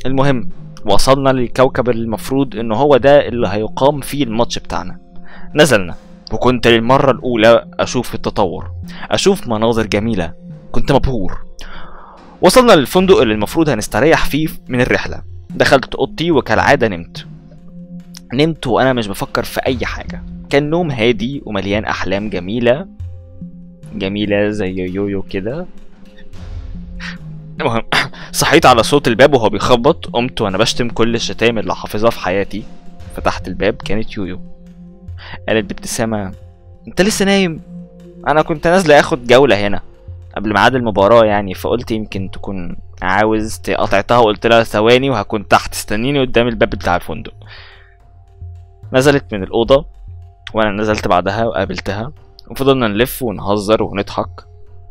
المهم وصلنا للكوكب المفروض ان هو ده اللي هيقام فيه الماتش بتاعنا نزلنا وكنت للمرة الأولى أشوف التطور أشوف مناظر جميلة كنت مبهور وصلنا للفندق اللي المفروض هنستريح فيه من الرحلة دخلت أوضتي وكالعادة نمت نمت وأنا مش بفكر في أي حاجة كان نوم هادي ومليان أحلام جميلة جميلة زي يويو كده المهم صحيت على صوت الباب وهو بيخبط قمت وانا بشتم كل الشتايم اللي حافظها في حياتي فتحت الباب كانت يويو قالت بابتسامة انت لسه نايم انا كنت نازلة اخد جولة هنا قبل ميعاد المباراة يعني فقلت يمكن تكون عاوز قطعتها وقلت لها ثواني وهكون تحت استنيني قدام الباب بتاع الفندق نزلت من الأوضة وأنا نزلت بعدها وقابلتها وفضلنا نلف ونهزر ونضحك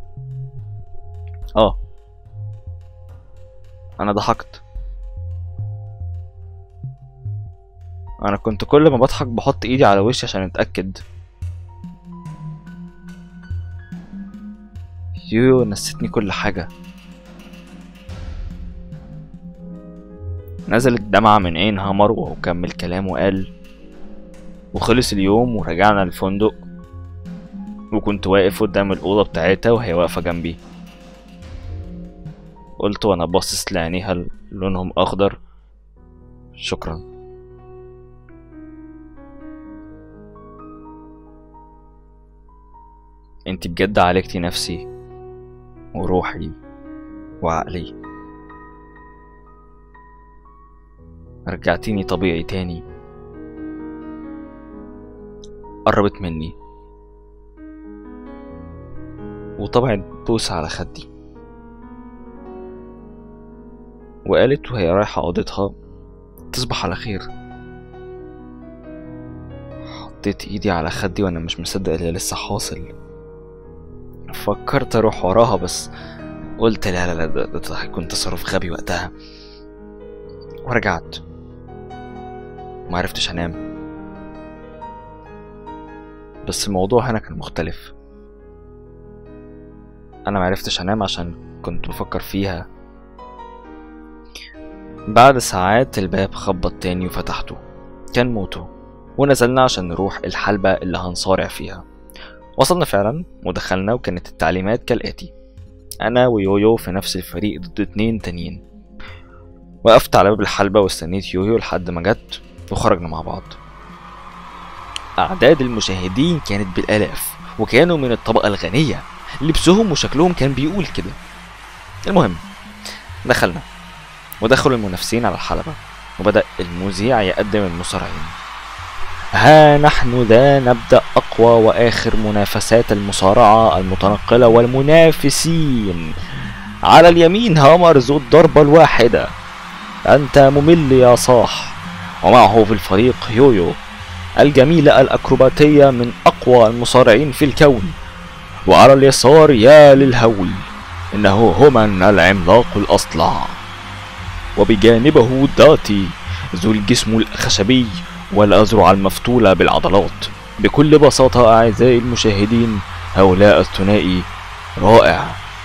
اه انا ضحكت انا كنت كل ما بضحك بحط ايدي على وشي عشان اتاكد يو نسيتني كل حاجه نزلت دمعة من عين هامر وهو كمل كلامه وقال وخلص اليوم ورجعنا الفندق وكنت واقف قدام الأوضة بتاعتها وهي واقفة جنبي قلت وانا باصص لعينيها ل- لونهم اخضر شكرا انت بجد عالجتي نفسي وروحي وعقلي رجعتيني طبيعي تاني قربت مني وطبعت بوسة على خدي وقالت وهي رايحة أوضتها تصبح على خير حطيت ايدي على خدي وانا مش مصدق اللي لسه حاصل فكرت اروح وراها بس قلت لا لا لا ده, ده, ده هيكون تصرف غبي وقتها ورجعت معرفتش انام بس الموضوع هنا كان مختلف انا معرفتش انام عشان كنت بفكر فيها بعد ساعات الباب خبط تاني وفتحته كان موتو ونزلنا عشان نروح الحلبة اللي هنصارع فيها وصلنا فعلا ودخلنا وكانت التعليمات كالآتي أنا ويويو في نفس الفريق ضد اتنين تانيين وقفت على باب الحلبة واستنيت يويو لحد ما جت وخرجنا مع بعض أعداد المشاهدين كانت بالآلاف وكانوا من الطبقة الغنية لبسهم وشكلهم كان بيقول كده المهم دخلنا ودخلوا المنافسين على الحلبة وبدأ المذيع يقدم المصارعين ها نحن ذا نبدأ أقوى وآخر منافسات المصارعة المتنقلة والمنافسين على اليمين هامر ذو الضربة الواحدة أنت ممل يا صاح ومعه في الفريق يويو الجميلة الأكروباتية من أقوى المصارعين في الكون وعلى اليسار يا للهول إنه هومان العملاق الأصلع وبجانبه داتي ذو الجسم الخشبي والأذرع المفتولة بالعضلات بكل بساطة أعزائي المشاهدين هؤلاء الثنائي رائع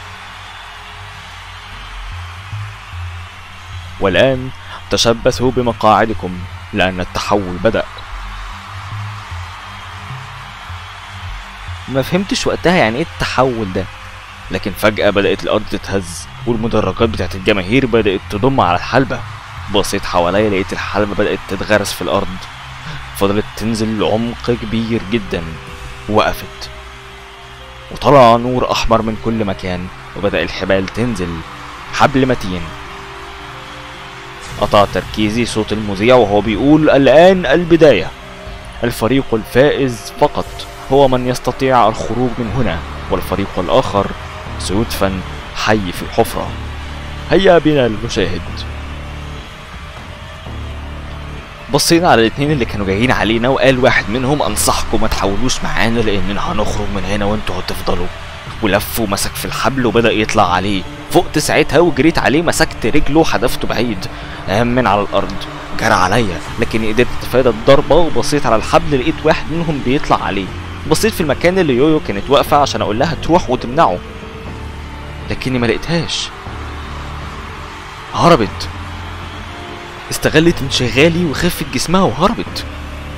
والآن تشبثوا بمقاعدكم لأن التحول بدأ ما فهمتش وقتها يعني ايه التحول ده لكن فجأة بدأت الأرض تتهز والمدرجات بتاعت الجماهير بدأت تضم على الحلبة بصيت حواليا لقيت الحلبة بدأت تتغرس في الأرض فضلت تنزل لعمق كبير جدا وقفت وطلع نور أحمر من كل مكان وبدأ الحبال تنزل حبل متين قطع تركيزي صوت المذيع وهو بيقول الآن البداية الفريق الفائز فقط هو من يستطيع الخروج من هنا والفريق الآخر سيدفن حي في الحفرة هيا بنا المشاهد بصينا على الاتنين اللي كانوا جايين علينا وقال واحد منهم انصحكم ما تحاولوش معانا لاننا هنخرج من هنا وانتوا هتفضلوا ولف ومسك في الحبل وبدا يطلع عليه فقت ساعتها وجريت عليه مسكت رجله وحدفته بعيد قام من على الارض جرى عليا لكني قدرت اتفادى الضربه وبصيت على الحبل لقيت واحد منهم بيطلع عليه بصيت في المكان اللي يويو كانت واقفه عشان اقول لها تروح وتمنعه لكني ما لقيتهاش هربت استغلت انشغالي وخفت جسمها وهربت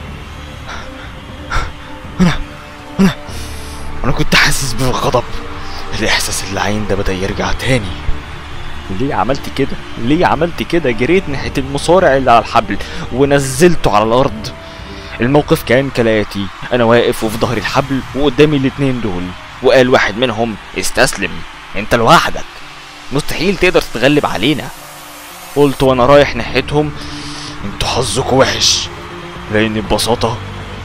انا انا انا كنت حاسس بالغضب الاحساس اللعين ده بدا يرجع تاني ليه عملت كده ليه عملت كده جريت ناحيه المصارع اللي على الحبل ونزلته على الارض الموقف كان كالاتي انا واقف وفي ظهري الحبل وقدامي الاتنين دول وقال واحد منهم استسلم انت لوحدك مستحيل تقدر تتغلب علينا قلت وانا رايح ناحيتهم انتوا حظكوا وحش لان ببساطة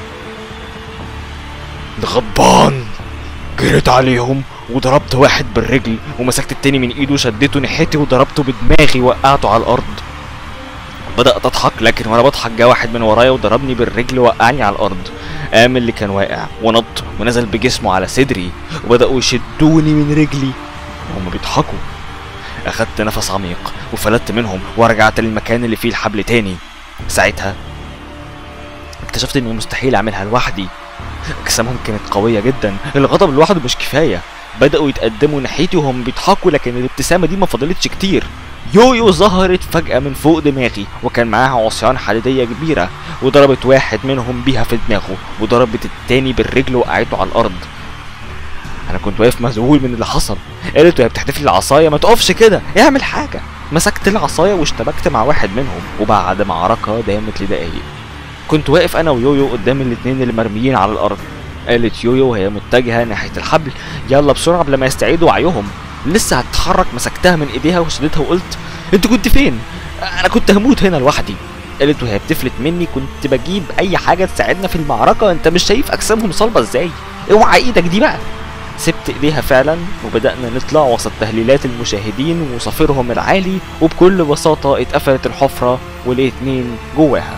غضبان جريت عليهم وضربت واحد بالرجل ومسكت التاني من ايده شديته ناحيتي وضربته بدماغي وقعته على الارض بدأت أضحك لكن وأنا بضحك جه واحد من ورايا وضربني بالرجل وقعني على الأرض قام اللي كان واقع ونط ونزل بجسمه على صدري وبدأوا يشدوني من رجلي وهم بيضحكوا أخدت نفس عميق وفلتت منهم ورجعت للمكان اللي فيه الحبل تاني ساعتها اكتشفت إني مستحيل أعملها لوحدي أجسامهم كانت قوية جدا الغضب لوحده مش كفاية بدأوا يتقدموا ناحيتي وهم بيضحكوا لكن الابتسامة دي ما فضلتش كتير يويو ظهرت فجأة من فوق دماغي وكان معاها عصيان حديدية كبيرة وضربت واحد منهم بيها في دماغه وضربت التاني بالرجل وقعته على الأرض أنا كنت واقف مذهول من اللي حصل قالت وهي بتحتفل العصاية ما تقفش كده اعمل حاجة مسكت العصاية واشتبكت مع واحد منهم وبعد معركة دامت لدقايق كنت واقف أنا ويويو قدام الاتنين اللي مرميين على الأرض قالت يويو وهي متجهة ناحية الحبل يلا بسرعة قبل ما يستعيدوا وعيهم لسه هتتحرك مسكتها من ايديها وشدتها وقلت انت كنت فين انا كنت هموت هنا لوحدي قالت وهي بتفلت مني كنت بجيب اي حاجه تساعدنا في المعركه انت مش شايف اجسامهم صلبه ازاي اوعى ايدك دي بقى سبت ايديها فعلا وبدانا نطلع وسط تهليلات المشاهدين وصفيرهم العالي وبكل بساطه اتقفلت الحفره والاتنين جواها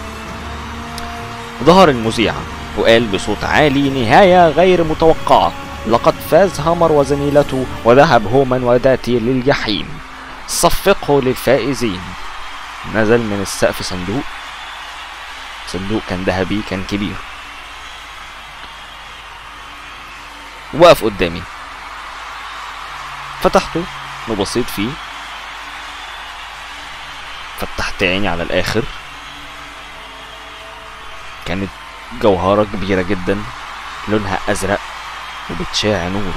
ظهر المذيع وقال بصوت عالي نهايه غير متوقعه لقد فاز هامر وزميلته وذهب هومان وداتي للجحيم صفقه للفائزين نزل من السقف صندوق صندوق كان ذهبي كان كبير وقف قدامي فتحته وبصيت فيه فتحت عيني على الاخر كانت جوهرة كبيرة جدا لونها ازرق وبتشع نور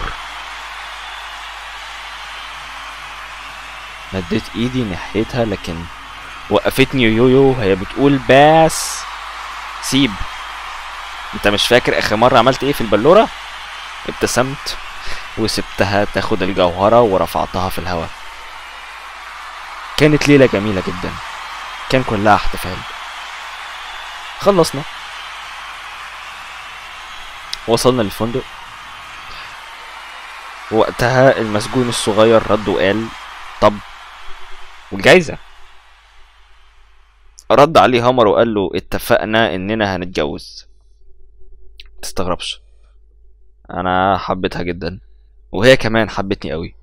مديت ايدي ناحيتها لكن وقفتني يويو وهي بتقول باس سيب انت مش فاكر اخر مرة عملت ايه في البلورة ابتسمت وسبتها تاخد الجوهرة ورفعتها في الهواء كانت ليلة جميلة جدا كان كلها احتفال خلصنا وصلنا للفندق وقتها المسجون الصغير رد وقال طب والجايزة رد عليه هامر وقال له اتفقنا اننا هنتجوز تستغربش انا حبيتها جدا وهي كمان حبتني قوي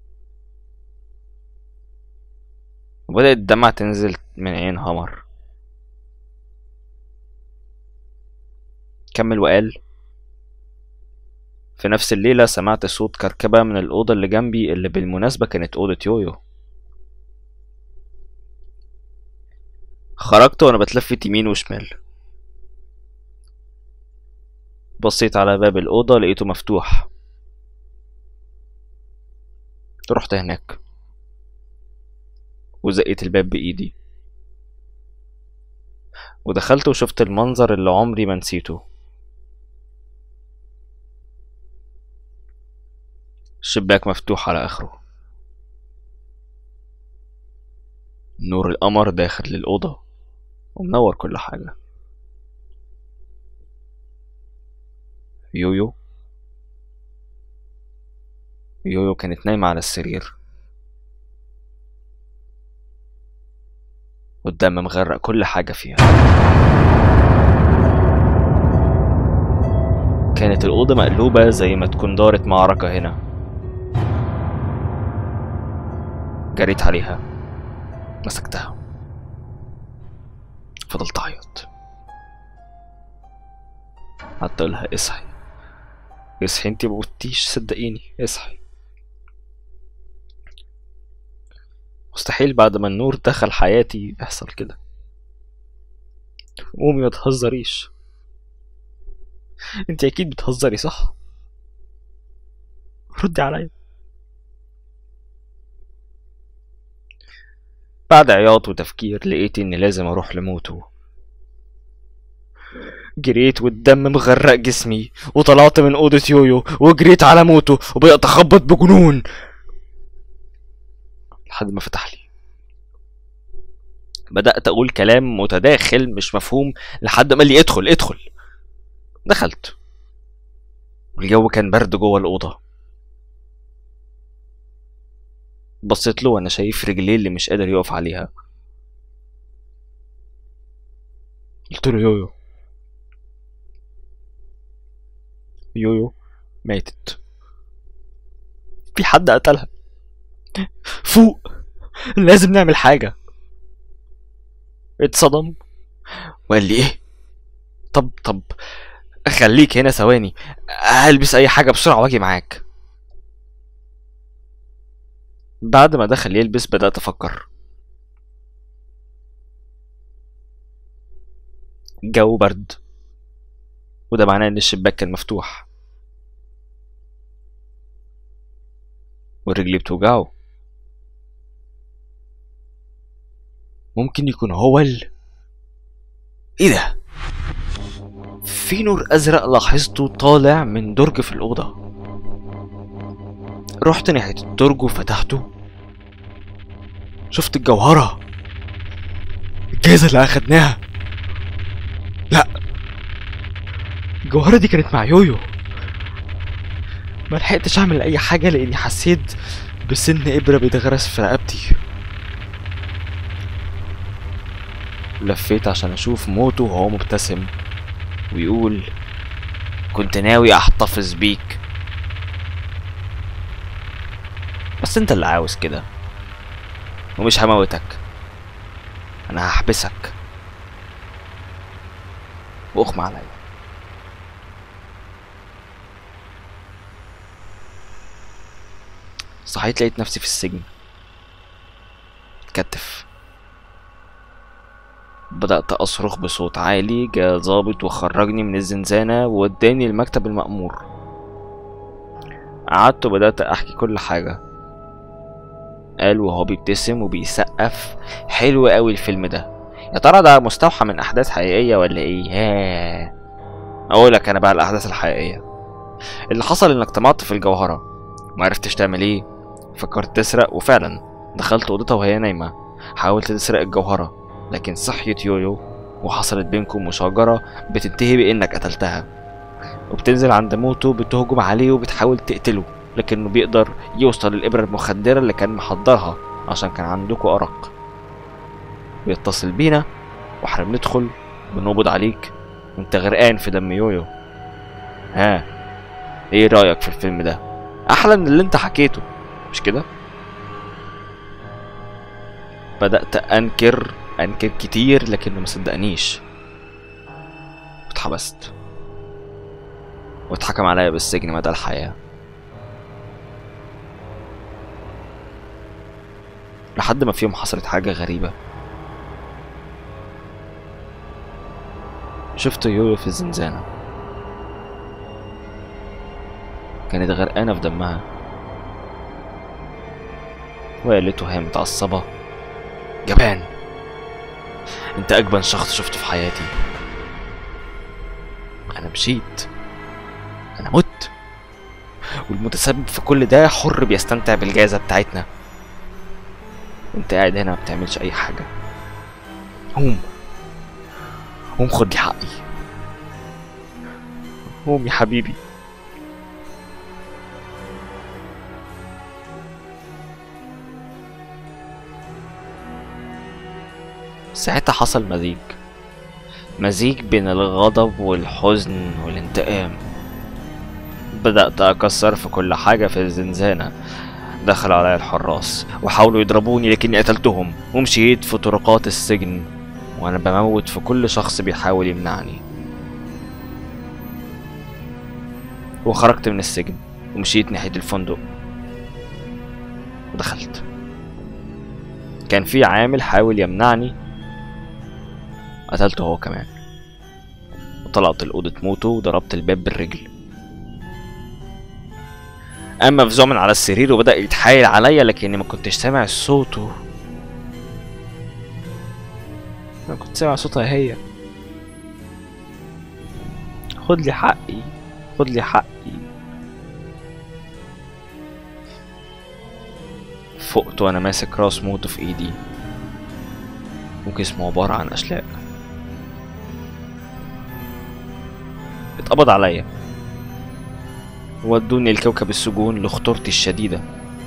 وبدأت الدمعة تنزل من عين هامر كمل وقال في نفس الليلة سمعت صوت كركبة من الأوضة اللي جنبي اللي بالمناسبة كانت أوضة يويو خرجت وأنا بتلفت يمين وشمال بصيت على باب الأوضة لقيته مفتوح رحت هناك وزقيت الباب بإيدي ودخلت وشفت المنظر اللي عمري ما نسيته الشباك مفتوح على آخره نور القمر داخل للأوضة ومنور كل حاجة يويو يويو كانت نايمة على السرير والدم مغرق كل حاجة فيها كانت الأوضة مقلوبة زي ما تكون دارت معركة هنا جريت عليها مسكتها فضلت أعيط قعدت أقولها اصحي اصحي انتي مبقتيش صدقيني اصحي مستحيل بعد ما النور دخل حياتي يحصل كده قومي ما تهزريش انت اكيد بتهزري صح ردي عليا بعد عياط وتفكير لقيت اني لازم اروح لموتو جريت والدم مغرق جسمي وطلعت من أوضة يويو وجريت على موتو وبقيت أخبط بجنون لحد ما فتح لي بدأت أقول كلام متداخل مش مفهوم لحد ما قال لي ادخل ادخل دخلت والجو كان برد جوه الأوضة بصيت له وأنا شايف رجليه اللي مش قادر يقف عليها قلت له يويو يويو ماتت في حد قتلها فوق لازم نعمل حاجة اتصدم وقال لي ايه طب طب خليك هنا ثواني هلبس اي حاجة بسرعة واجي معاك بعد ما دخل يلبس بدأت أفكر الجو برد وده معناه إن الشباك كان مفتوح ورجلي بتوجعه ممكن يكون هو ال ايه ده في نور ازرق لاحظته طالع من درج في الاوضه رحت ناحيه الدرج وفتحته شفت الجوهره الجائزه اللي اخدناها لا الجوهره دي كانت مع يويو ما لحقتش اعمل اي حاجه لاني حسيت بسن ابره بيتغرس في رقبتي لفيت عشان اشوف موته وهو مبتسم ويقول كنت ناوي احتفظ بيك بس انت اللي عاوز كده ومش هموتك انا هحبسك واغمى عليا صحيت لقيت نفسي في السجن اتكتف بدأت أصرخ بصوت عالي جاء ظابط وخرجني من الزنزانة ووداني المكتب المأمور قعدت وبدأت أحكي كل حاجة قال وهو بيبتسم وبيسقف حلو قوي الفيلم ده يا ترى ده مستوحى من أحداث حقيقية ولا إيه؟ ها أقولك أنا بقى الأحداث الحقيقية اللي حصل إنك طمعت في الجوهرة ومعرفتش تعمل إيه فكرت تسرق وفعلا دخلت أوضتها وهي نايمة حاولت تسرق الجوهرة لكن صحيت يويو وحصلت بينكم مشاجرة بتنتهي بإنك قتلتها وبتنزل عند موتو بتهجم عليه وبتحاول تقتله لكنه بيقدر يوصل للإبرة المخدرة اللي كان محضرها عشان كان عندكوا أرق بيتصل بينا واحنا بندخل بنقبض عليك وانت غرقان في دم يويو ها ايه رأيك في الفيلم ده احلى من اللي انت حكيته مش كده بدأت أنكر أنكر كتير لكنه مصدقنيش اتحبست واتحكم عليا بالسجن مدى الحياة لحد ما في يوم حصلت حاجة غريبة شفت يويو في الزنزانة كانت غرقانة في دمها وقالته وهي متعصبة جبان انت اجبن شخص شفته في حياتي انا مشيت انا مت والمتسبب في كل ده حر بيستمتع بالجائزة بتاعتنا وانت قاعد هنا ما بتعملش اي حاجة قوم قوم خد لي حقي قوم يا حبيبي ساعتها حصل مزيج مزيج بين الغضب والحزن والانتقام بدأت أكسر في كل حاجة في الزنزانة دخل علي الحراس وحاولوا يضربوني لكني قتلتهم ومشيت في طرقات السجن وأنا بموت في كل شخص بيحاول يمنعني وخرجت من السجن ومشيت ناحية الفندق ودخلت كان في عامل حاول يمنعني قتلته هو كمان وطلعت الأوضة موته وضربت الباب بالرجل أما مفزوع من على السرير وبدأ يتحايل عليا لكني ما كنتش سامع صوته أنا كنت سامع صوتها هي خد لي حقي خد لي حقي فقت وانا ماسك راس موته في ايدي وجسمه عبارة عن أشلاء اتقبض عليا ودوني لكوكب السجون لخطورتي الشديدة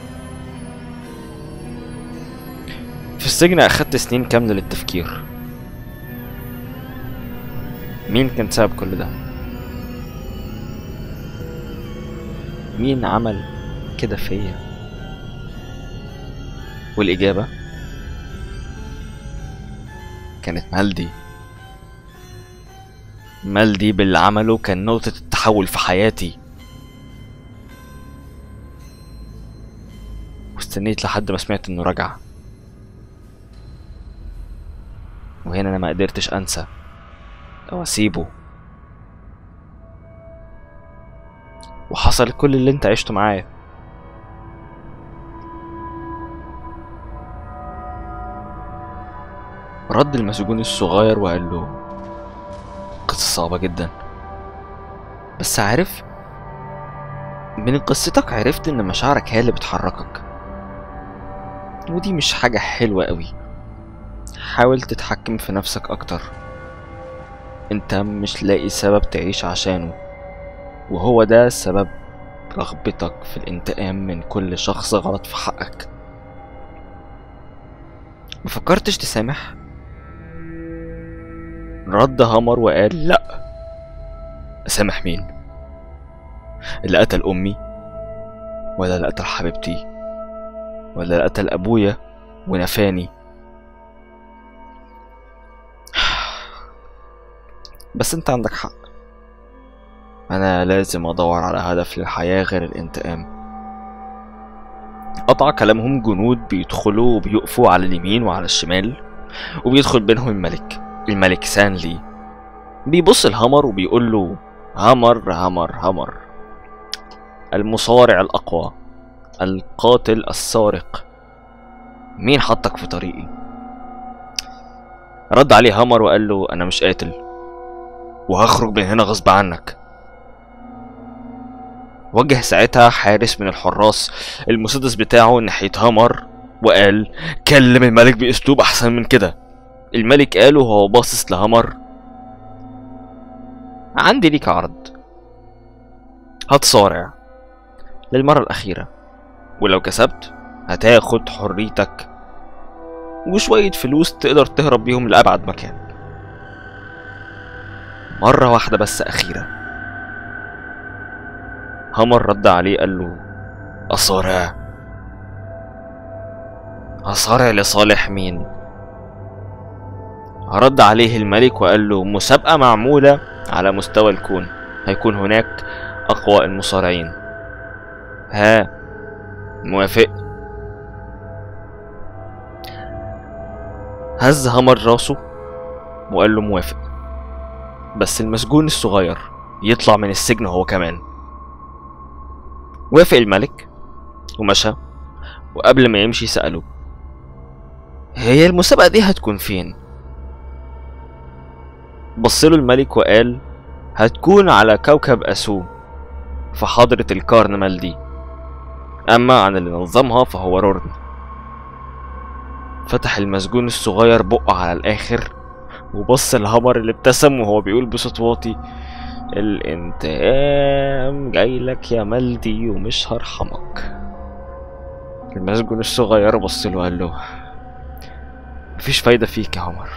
في السجن أخدت سنين كاملة للتفكير مين كان سبب كل ده مين عمل كده فيا والإجابة كانت مالدي مالدي باللي عمله كان نقطة التحول في حياتي واستنيت لحد ما سمعت انه رجع وهنا انا ما قدرتش انسى او اسيبه وحصل كل اللي انت عشته معايا رد المسجون الصغير وقال له قصة صعبة جدا بس عارف من قصتك عرفت ان مشاعرك هي اللي بتحركك ودي مش حاجة حلوة قوي حاول تتحكم في نفسك اكتر انت مش لاقي سبب تعيش عشانه وهو ده سبب رغبتك في الانتقام من كل شخص غلط في حقك مفكرتش تسامح رد هامر وقال لا اسامح مين اللي قتل امي ولا اللي قتل حبيبتي ولا اللي قتل ابويا ونفاني بس انت عندك حق انا لازم ادور على هدف للحياة غير الانتقام قطع كلامهم جنود بيدخلوا وبيقفوا على اليمين وعلى الشمال وبيدخل بينهم الملك الملك سانلي بيبص الهمر وبيقول له همر همر همر المصارع الأقوى القاتل السارق مين حطك في طريقي رد عليه همر وقال له أنا مش قاتل وهخرج من هنا غصب عنك وجه ساعتها حارس من الحراس المسدس بتاعه ناحية همر وقال كلم الملك بأسلوب أحسن من كده الملك قال وهو باصص لهمر عندي ليك عرض هتصارع للمرة الأخيرة ولو كسبت هتاخد حريتك وشوية فلوس تقدر تهرب بيهم لأبعد مكان مرة واحدة بس أخيرة همر رد عليه قال له أصارع أصارع لصالح مين رد عليه الملك وقال له مسابقة معمولة على مستوى الكون هيكون هناك أقوى المصارعين ها موافق هز همر راسه وقال له موافق بس المسجون الصغير يطلع من السجن هو كمان وافق الملك ومشى وقبل ما يمشي سأله هي المسابقة دي هتكون فين؟ بصله الملك وقال هتكون على كوكب أسو في حضرة الكارنمال دي أما عن اللي نظمها فهو رورن فتح المسجون الصغير بقه على الآخر وبص الهمر اللي ابتسم وهو بيقول بصوت واطي الانتقام جاي لك يا ملدي ومش هرحمك المسجون الصغير بص له وقال له مفيش فايدة فيك يا عمر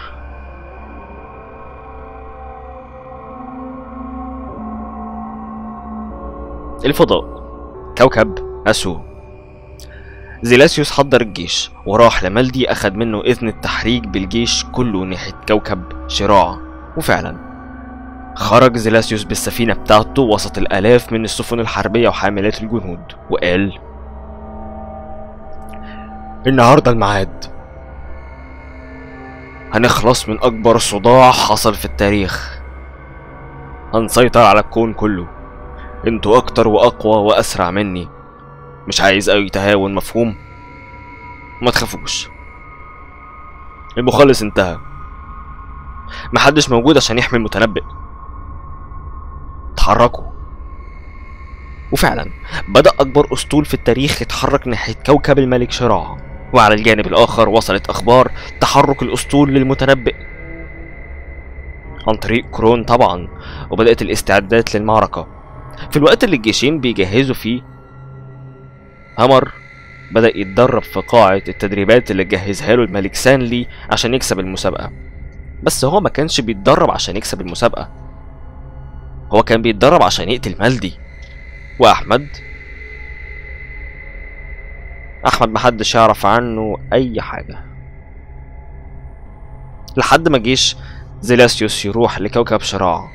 الفضاء كوكب أسو زيلاسيوس حضر الجيش وراح لمالدي أخد منه إذن التحريك بالجيش كله ناحية كوكب شراع وفعلا خرج زيلاسيوس بالسفينة بتاعته وسط الآلاف من السفن الحربية وحاملات الجنود وقال النهاردة الميعاد هنخلص من أكبر صداع حصل في التاريخ هنسيطر على الكون كله انتوا أكتر وأقوى وأسرع مني مش عايز أي تهاون مفهوم ما تخافوش المخلص انتهى محدش موجود عشان يحمي المتنبئ اتحركوا وفعلا بدأ أكبر أسطول في التاريخ يتحرك ناحية كوكب الملك شراع وعلى الجانب الآخر وصلت أخبار تحرك الأسطول للمتنبئ عن طريق كرون طبعا وبدأت الاستعدادات للمعركة في الوقت اللي الجيشين بيجهزوا فيه همر بدأ يتدرب في قاعة التدريبات اللي جهزها له الملك سانلي عشان يكسب المسابقة بس هو ما كانش بيتدرب عشان يكسب المسابقة هو كان بيتدرب عشان يقتل مالدي وأحمد أحمد محدش يعرف عنه أي حاجة لحد ما جيش زيلاسيوس يروح لكوكب شراع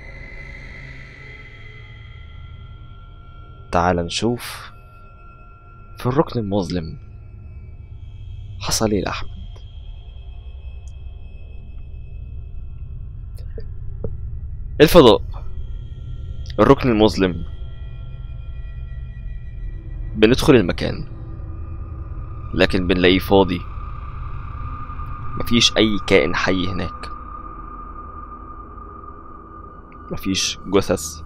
تعال نشوف في الركن المظلم حصل ايه لأحمد الفضاء الركن المظلم بندخل المكان لكن بنلاقيه فاضي مفيش أي كائن حي هناك مفيش جثث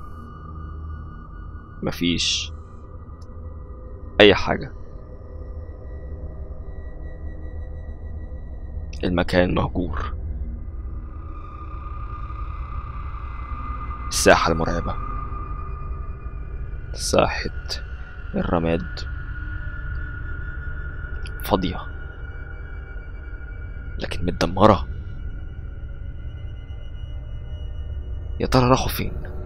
مفيش أي حاجة المكان مهجور الساحة المرعبة ساحة الرماد فاضية لكن متدمرة يا ترى راحوا فين